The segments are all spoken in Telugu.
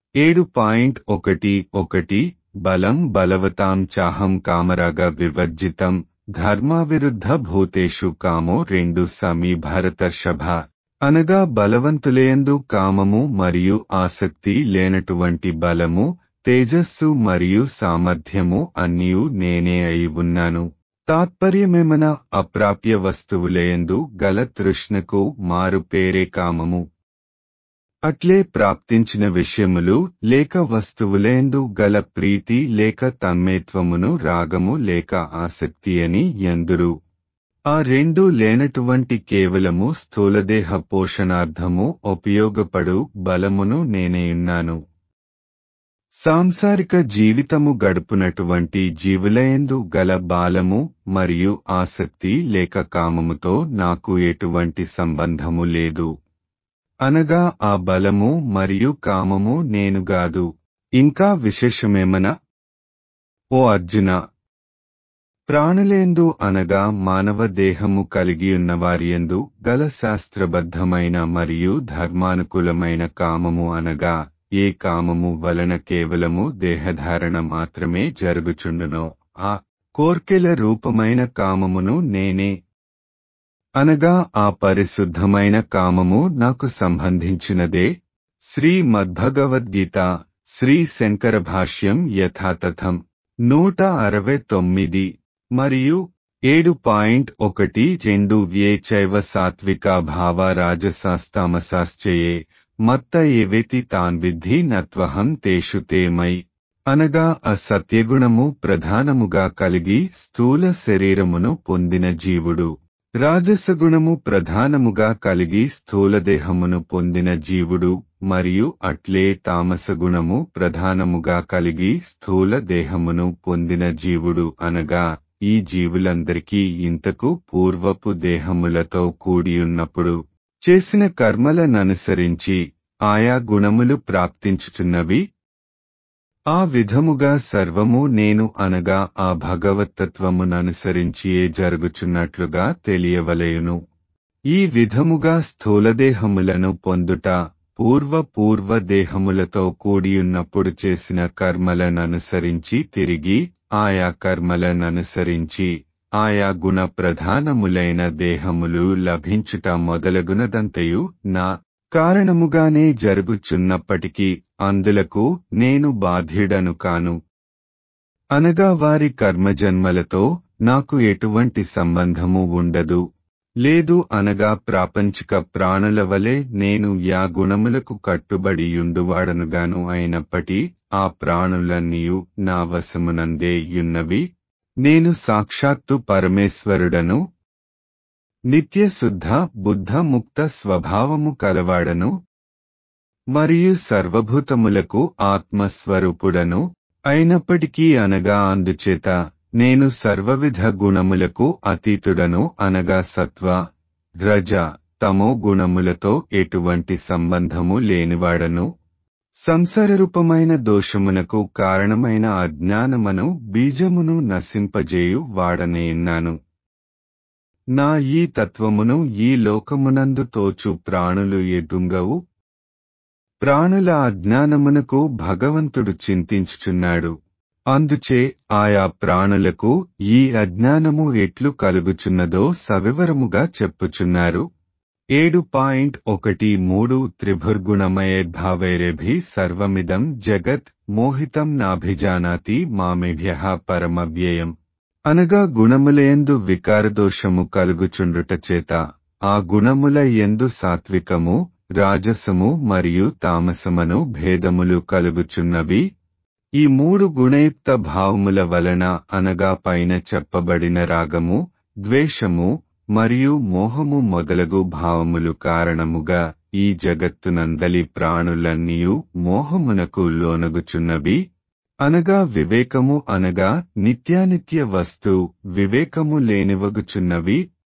ఏడు పాయింట్ ఒకటి ఒకటి బలం బలవతాం చాహం కామరాగ వివర్జితం ధర్మావిరుద్ధ భూతేషు కామో రెండు సమీ భరతర్షభ అనగా బలవంతులేందు కామము మరియు ఆసక్తి లేనటువంటి బలము తేజస్సు మరియు సామర్థ్యము అన్నియు నేనే అయి ఉన్నాను తాత్పర్యమేమన అప్రాప్య వస్తువులయందు గల తృష్ణకు మారు పేరే కామము అట్లే ప్రాప్తించిన విషయములు లేక వస్తువులేందు గల ప్రీతి లేక తన్మేత్వమును రాగము లేక ఆసక్తి అని ఎందురు ఆ రెండు లేనటువంటి కేవలము స్థూలదేహ పోషణార్థము ఉపయోగపడు బలమును నేనేయున్నాను సాంసారిక జీవితము గడుపునటువంటి జీవులయందు గల బాలము మరియు ఆసక్తి లేక కామముతో నాకు ఎటువంటి సంబంధము లేదు అనగా ఆ బలము మరియు కామము నేనుగాదు ఇంకా విశేషమేమన ఓ అర్జున ప్రాణులేందు అనగా మానవ దేహము కలిగియున్నవారియందు గల శాస్త్రబద్ధమైన మరియు ధర్మానుకూలమైన కామము అనగా ఏ కామము వలన కేవలము దేహధారణ మాత్రమే జరుగుచుండునో ఆ కోర్కెల రూపమైన కామమును నేనే అనగా ఆ పరిశుద్ధమైన కామము నాకు సంబంధించినదే శ్రీ మద్భగవద్గీత శ్రీ శంకర భాష్యం యథాతథం నూట అరవై తొమ్మిది మరియు ఏడు పాయింట్ ఒకటి రెండు వ్యే చైవ సాత్విక భావ రాజసాస్తామసాశ్చయే మత్త ఏవేతి తాన్ విద్ధి నత్వహం తేషు తేమై అనగా అసత్యగుణము ప్రధానముగా కలిగి స్థూల శరీరమును పొందిన జీవుడు రాజసగుణము ప్రధానముగా కలిగి స్థూలదేహమును పొందిన జీవుడు మరియు అట్లే తామసగుణము ప్రధానముగా కలిగి స్థూల దేహమును పొందిన జీవుడు అనగా ఈ జీవులందరికీ ఇంతకు పూర్వపు దేహములతో కూడియున్నప్పుడు చేసిన కర్మలననుసరించి ఆయా గుణములు ప్రాప్తించుచున్నవి ఆ విధముగా సర్వము నేను అనగా ఆ భగవత్తత్వముననుసరించియే జరుగుచున్నట్లుగా తెలియవలయును ఈ విధముగా స్థూలదేహములను పొందుట పూర్వ పూర్వ దేహములతో కూడియున్నప్పుడు చేసిన కర్మలననుసరించి తిరిగి ఆయా కర్మలననుసరించి ఆయా గుణ ప్రధానములైన దేహములు లభించుట మొదలగునదంతయు నా కారణముగానే జరుగుచున్నప్పటికీ అందులకు నేను బాధ్యుడను కాను అనగా వారి కర్మజన్మలతో నాకు ఎటువంటి సంబంధము ఉండదు లేదు అనగా ప్రాపంచిక ప్రాణుల వలె నేను యా గుణములకు కట్టుబడియుండువాడనుగాను అయినప్పటి ఆ ప్రాణులన్నీయు నా వశమునందే యున్నవి నేను సాక్షాత్తు పరమేశ్వరుడను నిత్యశుద్ధ బుద్ధ ముక్త స్వభావము కలవాడను మరియు సర్వభూతములకు ఆత్మస్వరూపుడను అయినప్పటికీ అనగా అందుచేత నేను సర్వవిధ గుణములకు అతీతుడను అనగా సత్వ రజ తమో గుణములతో ఎటువంటి సంబంధము లేనివాడను సంసారరూపమైన దోషమునకు కారణమైన అజ్ఞానమను బీజమును నశింపజేయు వాడనేన్నాను నా ఈ తత్వమును ఈ లోకమునందు తోచు ప్రాణులు ఎదుంగవు ప్రాణుల అజ్ఞానమునకు భగవంతుడు చింతించుచున్నాడు అందుచే ఆయా ప్రాణులకు ఈ అజ్ఞానము ఎట్లు కలుగుచున్నదో సవివరముగా చెప్పుచున్నారు ఏడు పాయింట్ ఒకటి మూడు త్రిభుర్గుణమయేద్భావైరేభి సర్వమిదం జగత్ మోహితం నాభిజానాతి మామేభ్య పరమవ్యయం అనగా గుణములయందు వికారదోషము కలుగుచుండుట చేత ఆ గుణముల ఎందు సాత్వికము రాజసము మరియు తామసమను భేదములు కలుగుచున్నవి ఈ మూడు గుణయుక్త భావముల వలన అనగా పైన చెప్పబడిన రాగము ద్వేషము మరియు మోహము మొదలగు భావములు కారణముగా ఈ జగత్తునందలి ప్రాణులన్నీయు మోహమునకు లోనగుచున్నవి అనగా వివేకము అనగా నిత్యానిత్య వస్తు వివేకము లేనివగుచున్నవి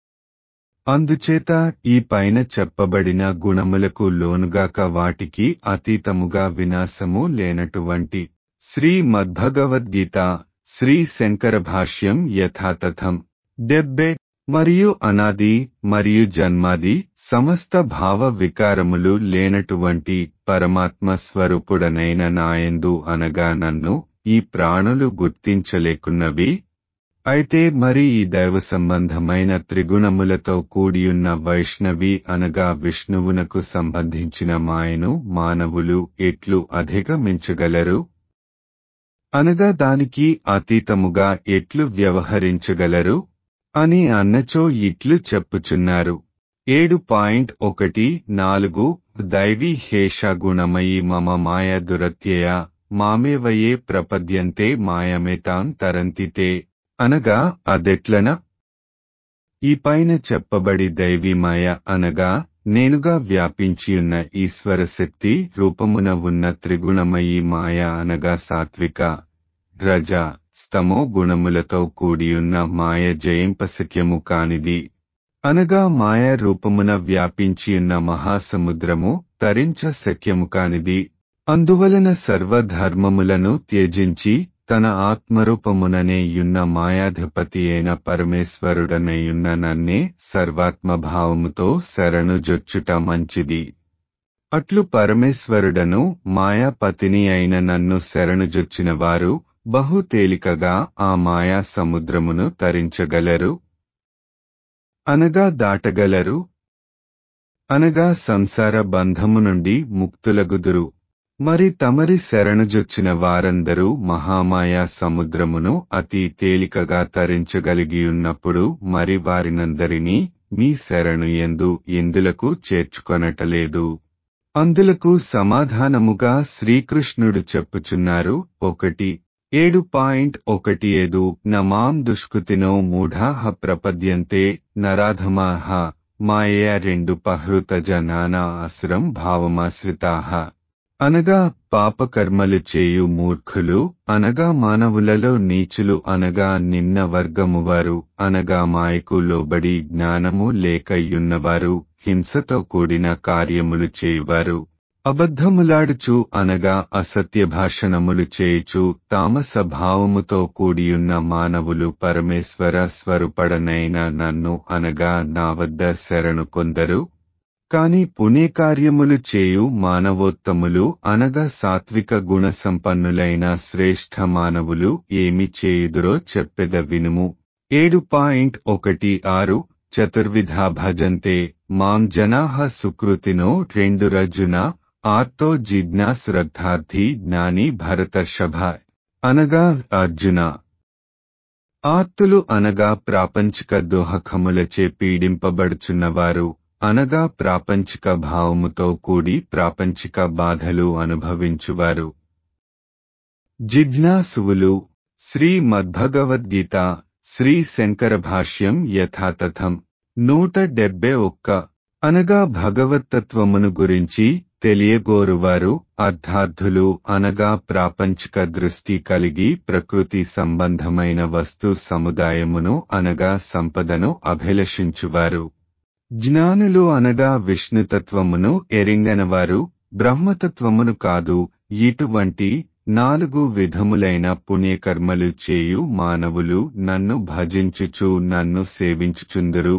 అందుచేత ఈ పైన చెప్పబడిన గుణములకు లోనుగాక వాటికి అతీతముగా వినాశము లేనటువంటి శ్రీ మద్భగవద్గీత శ్రీ శంకర భాష్యం యథాతథం డెబ్బే మరియు అనాది మరియు జన్మాది సమస్త భావ వికారములు లేనటువంటి పరమాత్మ స్వరూపుడనైన నాయందు అనగా నన్ను ఈ ప్రాణులు గుర్తించలేకున్నవి అయితే మరి ఈ దైవ సంబంధమైన త్రిగుణములతో కూడియున్న వైష్ణవి అనగా విష్ణువునకు సంబంధించిన మాయను మానవులు ఎట్లు అధిగమించగలరు అనగా దానికి అతీతముగా ఎట్లు వ్యవహరించగలరు అని అన్నచో ఇట్లు చెప్పుచున్నారు ఏడు పాయింట్ ఒకటి నాలుగు దైవీ హేష గుణమయి మమ మాయ దురత్యయ మామేవయే ప్రపద్యంతే మాయమేతాం తరంతితే అనగా అదెట్లన ఈ పైన చెప్పబడి దైవీమాయ అనగా నేనుగా వ్యాపించియున్న ఈశ్వర శక్తి రూపమున ఉన్న త్రిగుణమయీ మాయ అనగా సాత్విక రజ స్తమో గుణములతో కూడియున్న మాయ జయింపశక్యము కానిది అనగా మాయ రూపమున వ్యాపించియున్న మహాసముద్రము తరించ శక్యము కానిది అందువలన సర్వధర్మములను త్యజించి తన ఆత్మరూపముననే యున్న మాయాధిపతి అయిన పరమేశ్వరుడనయున్న నన్నే సర్వాత్మభావముతో శరణు జొచ్చుట మంచిది అట్లు పరమేశ్వరుడను మాయాపతిని అయిన నన్ను శరణుజొచ్చిన వారు బహు తేలికగా ఆ మాయా సముద్రమును తరించగలరు అనగా దాటగలరు అనగా సంసార బంధము నుండి ముక్తులగుదురు మరి తమరి శరణుజొచ్చిన వారందరూ మహామాయా సముద్రమును అతి తేలికగా తరించగలిగియున్నప్పుడు మరి వారినందరినీ మీ శరణు ఎందు ఎందులకు చేర్చుకొనటలేదు అందులకు సమాధానముగా శ్రీకృష్ణుడు చెప్పుచున్నారు ఒకటి ఏడు పాయింట్ ఒకటి ఏదు నమాం దుష్కృతినో మూఢాహ ప్రపద్యంతే నరాధమాహ మాయ రెండు పహృత జనానా అసురం భావమాశ్రితాహ అనగా పాపకర్మలు చేయు మూర్ఖులు అనగా మానవులలో నీచులు అనగా నిన్న వర్గము వారు అనగా మాయకు లోబడి జ్ఞానము లేకయున్నవారు హింసతో కూడిన కార్యములు చేయువారు అబద్ధములాడుచు అనగా అసత్య భాషణములు చేయుచు తామస భావముతో కూడియున్న మానవులు పరమేశ్వర స్వరూపడనైన నన్ను అనగా నా వద్ద శరణు కొందరు కాని పుణ్యకార్యములు చేయు మానవోత్తములు అనగా సాత్విక గుణ సంపన్నులైన శ్రేష్ఠ మానవులు ఏమి చేయుదురో చెప్పెద వినుము ఏడు పాయింట్ ఒకటి ఆరు చతుర్విధా భజంతే మాం జనాహ సుకృతినో రెండు రజున ఆర్తో జిజ్ఞాసురగ్ధార్థి జ్ఞాని భరతర్షభ అనగా అర్జున ఆర్తులు అనగా ప్రాపంచిక దోహకములచే పీడింపబడుచున్నవారు అనగా ప్రాపంచిక భావముతో కూడి ప్రాపంచిక బాధలు అనుభవించువారు జిజ్ఞాసువులు శ్రీ మద్భగవద్గీత శ్రీ శంకర భాష్యం యథాతథం నూట డెబ్బై ఒక్క అనగా భగవత్తత్వమును గురించి తెలియగోరువారు అర్థార్థులు అనగా ప్రాపంచిక దృష్టి కలిగి ప్రకృతి సంబంధమైన వస్తు సముదాయమును అనగా సంపదను అభిలషించువారు జ్ఞానులు అనగా విష్ణుతత్వమును ఎరింగనవారు బ్రహ్మతత్వమును కాదు ఇటువంటి నాలుగు విధములైన పుణ్యకర్మలు చేయు మానవులు నన్ను భజించుచు నన్ను సేవించుచుందురు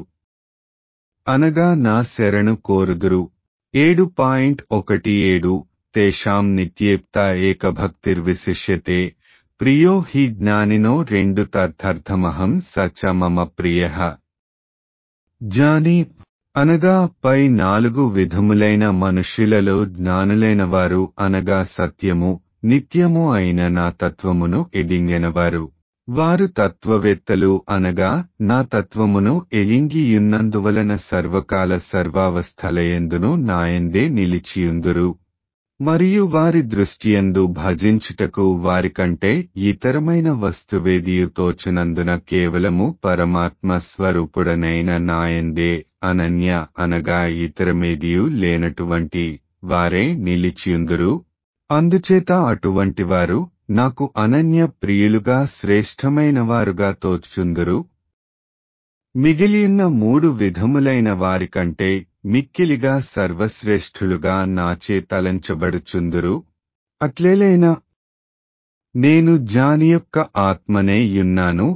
అనగా నా శరణు కోరుదురు ఏడు పాయింట్ ఒకటి ఏడు తేషాం నిత్యేప్త ఏకభక్తిర్విశిష్యతే ప్రియో హి జ్ఞానినో రెండు తర్థర్థమహం సచ మమ ప్రియ జాని అనగా పై నాలుగు విధములైన మనుష్యులలో జ్ఞానులైన వారు అనగా సత్యము నిత్యము అయిన నా తత్వమును ఎడింగెనవారు వారు తత్వవేత్తలు అనగా నా తత్వమును ఎలింగియున్నందువలన సర్వకాల సర్వావస్థలయందును నాయందే నిలిచియుందురు మరియు వారి దృష్టియందు భజించుటకు వారికంటే ఇతరమైన వస్తువేదియు తోచునందున కేవలము పరమాత్మ స్వరూపుడనైన నాయందే అనన్య అనగా ఇతరమేదియు లేనటువంటి వారే నిలిచియుందురు అందుచేత అటువంటి వారు నాకు అనన్య ప్రియులుగా శ్రేష్టమైన వారుగా తోచుచుందురు మిగిలియున్న మూడు విధములైన వారికంటే మిక్కిలిగా సర్వశ్రేష్ఠులుగా నాచే తలంచబడుచుందురు అట్లేలైనా నేను జాని యొక్క ఆత్మనే యున్నాను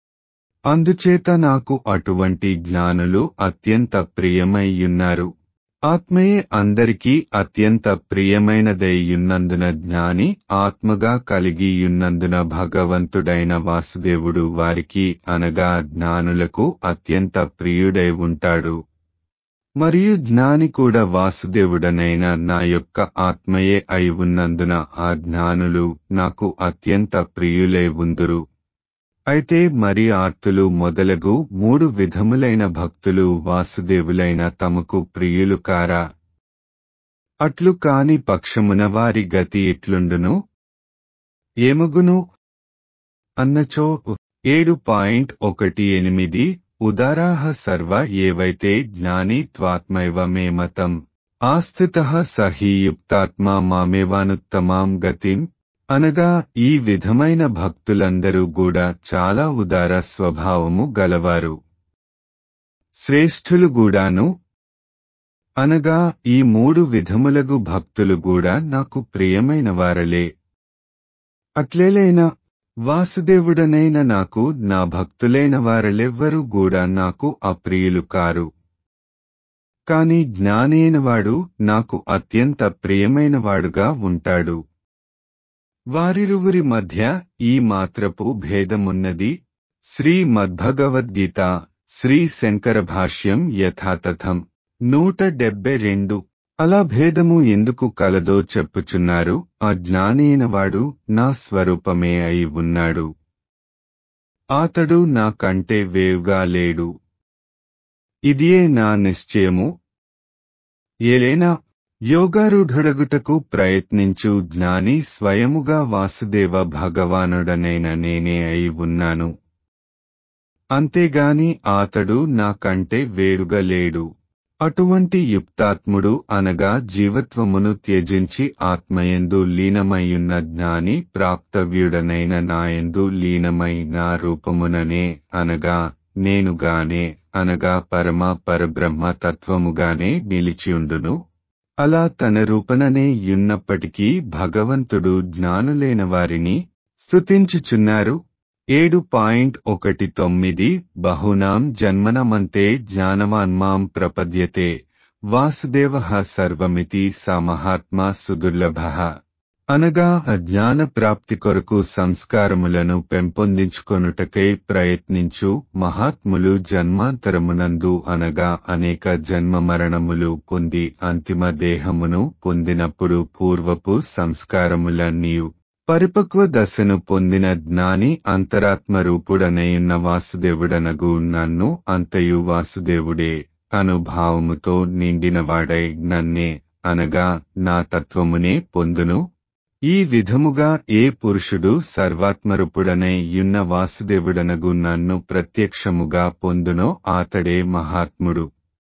అందుచేత నాకు అటువంటి జ్ఞానులు అత్యంత ప్రియమయ్యున్నారు ఆత్మయే అందరికీ అత్యంత ప్రియమైనదైయున్నందున జ్ఞాని ఆత్మగా కలిగియున్నందున భగవంతుడైన వాసుదేవుడు వారికి అనగా జ్ఞానులకు అత్యంత ప్రియుడై ఉంటాడు మరియు జ్ఞాని కూడా వాసుదేవుడనైన నా యొక్క ఆత్మయే అయి ఉన్నందున ఆ జ్ఞానులు నాకు అత్యంత ప్రియులై ఉందురు అయితే మరి ఆర్తులు మొదలగు మూడు విధములైన భక్తులు వాసుదేవులైన తమకు ప్రియులు కారా అట్లు కాని పక్షమున వారి గతి ఎట్లుండును ఏమగును అన్నచో ఏడు పాయింట్ ఒకటి ఎనిమిది ఉదారాహ సర్వ ఏవైతే జ్ఞాని త్వాత్మైవ మే మతం ఆస్థిత సహి యుక్తాత్మా మామేవానుత్తమాం గతిం అనగా ఈ విధమైన భక్తులందరూ కూడా చాలా ఉదార స్వభావము గలవారు శ్రేష్ఠులు గూడాను అనగా ఈ మూడు విధములగు భక్తులు కూడా నాకు ప్రియమైన వారలే అట్లేలైనా వాసుదేవుడనైన నాకు నా భక్తులైన వారలెవ్వరూ కూడా నాకు అప్రియులు కారు కాని జ్ఞానైనవాడు నాకు అత్యంత ప్రియమైనవాడుగా ఉంటాడు వారిరువురి మధ్య ఈ మాత్రపు భేదమున్నది శ్రీ మద్భగవద్గీత శ్రీ శంకర భాష్యం యథాతథం నూట డెబ్బై రెండు అలా భేదము ఎందుకు కలదో చెప్పుచున్నారు అజ్ఞానైనవాడు నా స్వరూపమే అయి ఉన్నాడు అతడు నాకంటే వేవుగా లేడు ఇదియే నా నిశ్చయము ఏలైనా యోగారూఢుడగుటకు ప్రయత్నించు జ్ఞాని స్వయముగా వాసుదేవ భగవానుడనైన నేనే అయి ఉన్నాను అంతేగాని అతడు నాకంటే వేరుగా లేడు అటువంటి యుక్తాత్ముడు అనగా జీవత్వమును త్యజించి ఆత్మయందు లీనమయ్యున్న జ్ఞాని ప్రాప్తవ్యుడనైన నాయందు లీనమై నా రూపముననే అనగా నేనుగానే అనగా పరమ పరబ్రహ్మ తత్వముగానే నిలిచియుండును అలా తన రూపననే యున్నప్పటికీ భగవంతుడు జ్ఞానులైన వారిని స్తుతించుచున్నారు ఏడు పాయింట్ ఒకటి తొమ్మిది బహునాం జన్మనమంతే జ్ఞానవాన్మాం ప్రపద్యతే వాసుదేవ సర్వమితి స మహాత్మా సుదుర్లభ అనగా అజ్ఞాన ప్రాప్తి కొరకు సంస్కారములను పెంపొందించుకొనుటకై ప్రయత్నించు మహాత్ములు జన్మాంతరమునందు అనగా అనేక జన్మ మరణములు పొంది అంతిమ దేహమును పొందినప్పుడు పూర్వపు సంస్కారములన్నీయు పరిపక్వ దశను పొందిన జ్ఞాని అంతరాత్మ రూపుడనయున్న వాసుదేవుడనగు నన్ను అంతయు వాసుదేవుడే అనుభావముతో నిండినవాడై నన్నే అనగా నా తత్వమునే పొందును ఈ విధముగా ఏ పురుషుడు సర్వాత్మరూపుడనై యున్న వాసుదేవుడనగు నన్ను ప్రత్యక్షముగా పొందునో ఆతడే మహాత్ముడు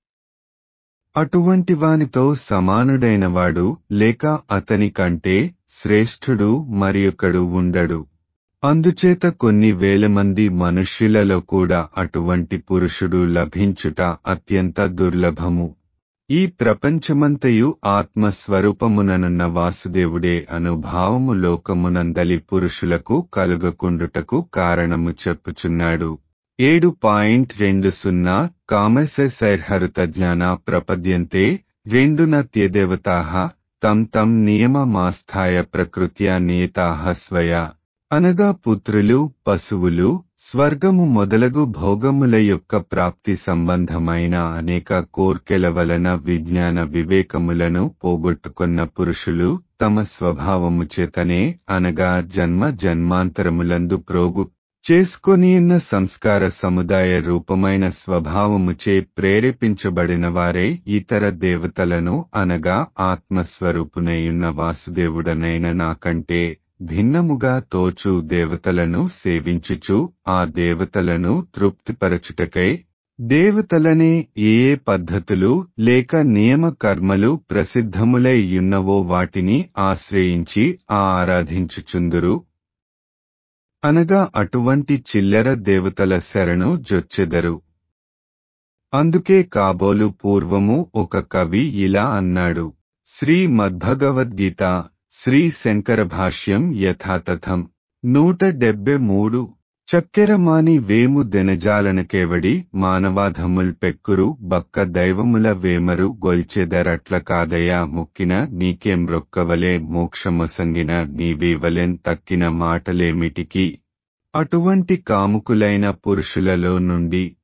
అటువంటి వానితో సమానుడైనవాడు లేక అతని కంటే శ్రేష్ఠుడు మరియొకడు ఉండడు అందుచేత కొన్ని వేల మంది మనుష్యులలో కూడా అటువంటి పురుషుడు లభించుట అత్యంత దుర్లభము ఈ ప్రపంచమంతయు ఆత్మస్వరూపముననున్న వాసుదేవుడే అనుభావము లోకమునందలి పురుషులకు కలుగకుండుటకు కారణము చెప్పుచున్నాడు ఏడు పాయింట్ రెండు సున్నా కామసైర్హరుత జ్ఞాన ప్రపద్యంతే రెండు నత్యదేవతాహ తం తం నియమమాస్థాయ ప్రకృత్యా నియతాహ స్వయ అనగా పుత్రులు పశువులు స్వర్గము మొదలగు భోగముల యొక్క ప్రాప్తి సంబంధమైన అనేక కోర్కెల వలన విజ్ఞాన వివేకములను పోగొట్టుకున్న పురుషులు తమ స్వభావము చేతనే అనగా జన్మ జన్మాంతరములందు ప్రోగు చేసుకొనియున్న సంస్కార సముదాయ రూపమైన స్వభావముచే ప్రేరేపించబడిన వారే ఇతర దేవతలను అనగా ఆత్మస్వరూపునయున్న వాసుదేవుడనైన నాకంటే భిన్నముగా తోచు దేవతలను సేవించుచు ఆ దేవతలను తృప్తిపరచుటకై దేవతలనే ఏ ఏ పద్ధతులు లేక నియమ కర్మలు ప్రసిద్ధములై యున్నవో వాటిని ఆశ్రయించి ఆ ఆరాధించుచుందురు అనగా అటువంటి చిల్లర దేవతల శరణు జొచ్చెదరు అందుకే కాబోలు పూర్వము ఒక కవి ఇలా అన్నాడు శ్రీ మద్భగవద్గీత శ్రీ శంకర భాష్యం యథాతథం నూట డెబ్బె మూడు చక్కెరమాని వేము దెనజాలనకేవడి మానవాధముల్ పెక్కురు బక్క దైవముల వేమరు గొల్చెదరట్ల కాదయా ముక్కిన నీకేం రొక్కవలే మోక్షమొసంగిన నీవేవలెన్ తక్కిన మాటలేమిటికి అటువంటి కాముకులైన పురుషులలో నుండి